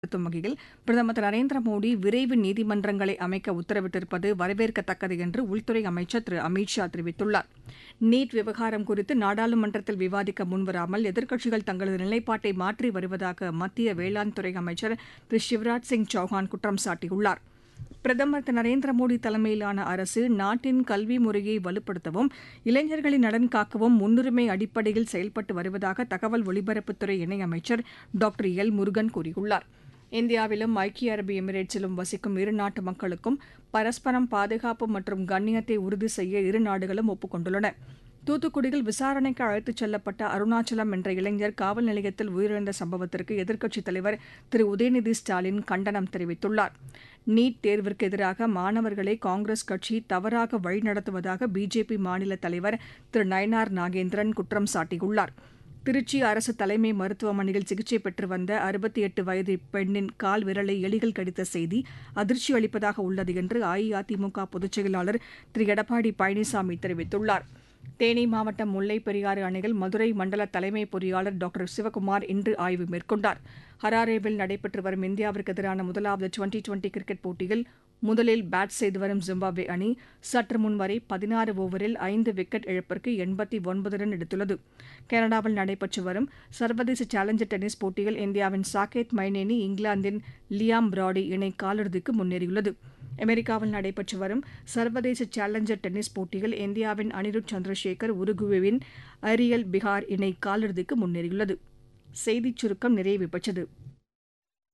நடத்தும் வகையில் பிரதமர் திரு நரேந்திர மோடி விரைவு நீதிமன்றங்களை அமைக்க உத்தரவிட்டிருப்பது வரவேற்கத்தக்கது என்று உள்துறை அமைச்சர் திரு அமித் ஷா தெரிவித்துள்ளார் நீட் விவகாரம் குறித்து நாடாளுமன்றத்தில் விவாதிக்க முன்வராமல் எதிர்க்கட்சிகள் தங்களது நிலைப்பாட்டை மாற்றி வருவதாக மத்திய வேளாண் துறை அமைச்சர் திரு சிவராஜ் சிங் சௌஹான் குற்றம் சாட்டியுள்ளார் பிரதமர் திரு நரேந்திர மோடி தலைமையிலான அரசு நாட்டின் கல்வி முறையை வலுப்படுத்தவும் இளைஞர்களின் நலன் காக்கவும் முன்னுரிமை அடிப்படையில் செயல்பட்டு வருவதாக தகவல் ஒலிபரப்புத்துறை இணையமைச்சர் டாக்டர் எல் முருகன் கூறியுள்ளார் இந்தியாவிலும் ஐக்கிய அரபு எமிரேட்ஸிலும் வசிக்கும் இரு நாட்டு மக்களுக்கும் பரஸ்பரம் பாதுகாப்பு மற்றும் கண்ணியத்தை உறுதி செய்ய இரு நாடுகளும் ஒப்புக் கொண்டுள்ளன தூத்துக்குடியில் விசாரணைக்கு அழைத்துச் செல்லப்பட்ட அருணாச்சலம் என்ற இளைஞர் காவல் நிலையத்தில் உயிரிழந்த சம்பவத்திற்கு எதிர்க்கட்சித் தலைவர் திரு உதயநிதி ஸ்டாலின் கண்டனம் தெரிவித்துள்ளார் நீட் தேர்விற்கு எதிராக மாணவர்களை காங்கிரஸ் கட்சி தவறாக வழிநடத்துவதாக பிஜேபி மாநில தலைவர் திரு நயனார் நாகேந்திரன் குற்றம் சாட்டியுள்ளார் திருச்சி அரசு தலைமை மருத்துவமனையில் சிகிச்சை பெற்று வந்த அறுபத்தி எட்டு வயது பெண்ணின் கால் விரலை எலிகள் கடித்த செய்தி அதிர்ச்சி அளிப்பதாக உள்ளது என்று அஇஅதிமுக பொதுச் செயலாளர் திரு எடப்பாடி பழனிசாமி தெரிவித்துள்ளார் தேனி மாவட்டம் முல்லைப் பெரியாறு அணையில் மதுரை மண்டல தலைமை பொறியாளர் டாக்டர் சிவக்குமார் இன்று ஆய்வு மேற்கொண்டார் ஹராரேவில் நடைபெற்று வரும் இந்தியாவிற்கு எதிரான முதலாவது டுவெண்டி டுவெண்டி கிரிக்கெட் போட்டியில் முதலில் பேட் செய்து வரும் ஜிம்பாப்வே அணி சற்று முன் வரை பதினாறு ஓவரில் ஐந்து விக்கெட் இழப்பிற்கு எண்பத்தி ஒன்பது ரன் எடுத்துள்ளது கனடாவில் நடைபெற்று வரும் சர்வதேச சேலஞ்சர் டென்னிஸ் போட்டியில் இந்தியாவின் சாகேத் மைனேனி இங்கிலாந்தின் லியாம் பிராடி இணை காலிறுதிக்கு முன்னேறியுள்ளது அமெரிக்காவில் நடைபெற்று வரும் சர்வதேச சேலஞ்சர் டென்னிஸ் போட்டியில் இந்தியாவின் அனிருத் சந்திரசேகர் உருகுவேவின் அரியல் பிகார் இணை காலிறுதிக்கு முன்னேறியுள்ளது செய்திச் சுருக்கம் நிறைவு பெற்றது